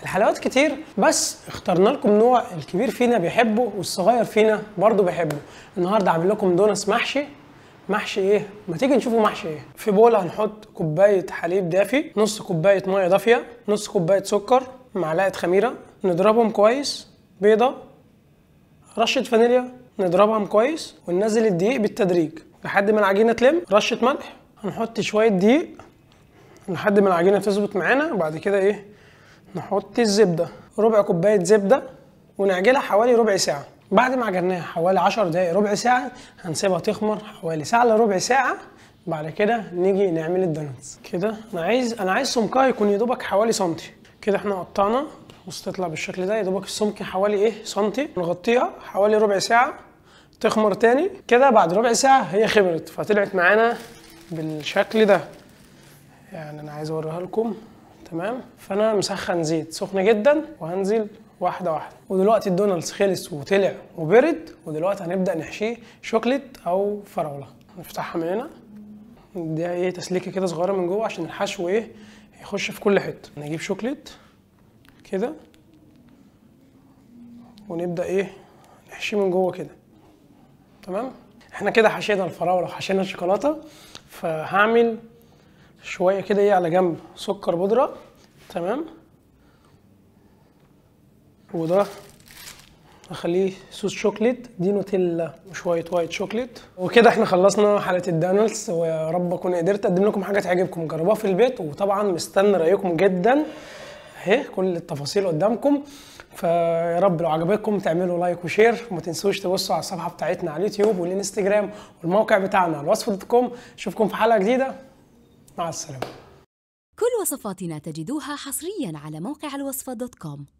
الحلويات كتير بس اخترنا لكم نوع الكبير فينا بيحبه والصغير فينا برضه بيحبه النهارده عامل لكم دونس محشي محشي ايه ما تيجي نشوفه محشي ايه في بول هنحط كوبايه حليب دافي نص كوبايه ميه دافيه نص كوبايه سكر معلقه خميره نضربهم كويس بيضه رشه فانيليا نضربهم كويس وننزل الدقيق بالتدريج لحد ما العجينه تلم رشه ملح هنحط شويه دقيق لحد ما العجينه تظبط معانا وبعد كده ايه نحط الزبده ربع كوبايه زبده ونعجنها حوالي ربع ساعه بعد ما عجناها حوالي 10 دقايق ربع ساعه هنسيبها تخمر حوالي ساعه الا ربع ساعه بعد كده نيجي نعمل الدونتس كده انا عايز انا عايز سمكها يكون يا دوبك حوالي سنتي كده احنا قطعنا بص تطلع بالشكل ده يا دوبك السمك حوالي ايه سنتي نغطيها حوالي ربع ساعه تخمر تاني كده بعد ربع ساعه هي خمرت فطلعت معانا بالشكل ده يعني انا عايز اوريها لكم تمام فانا مسخن زيت سخن جدا وهنزل واحده واحده ودلوقتي الدونالدز خلص وطلع وبرد ودلوقتي هنبدا نحشيه شوكليت او فراوله نفتحها من هنا نديها ايه تسليكه كده صغيره من جوه عشان الحشو ايه يخش في كل حته نجيب شوكليت كده ونبدا ايه نحشيه من جوه كده تمام احنا كده حشينا الفراوله وحشينا الشوكولاته فهعمل شويه كده ايه على جنب سكر بودره تمام وده اخليه صوص شوكليت دي نوتيلا وشويه وايت شوكليت وكده احنا خلصنا حلقه الدانلز ويا رب اكون قدرت اقدم لكم حاجه تعجبكم جربوها في البيت وطبعا مستني رايكم جدا اهي كل التفاصيل قدامكم فيا رب لو عجبتكم تعملوا لايك وشير وما تنسوش تبصوا على الصفحه بتاعتنا على اليوتيوب والانستجرام والموقع بتاعنا الوصفه دوت كوم اشوفكم في حلقه جديده مع السلامه كل وصفاتنا تجدوها حصريا على موقع الوصفة دوت كوم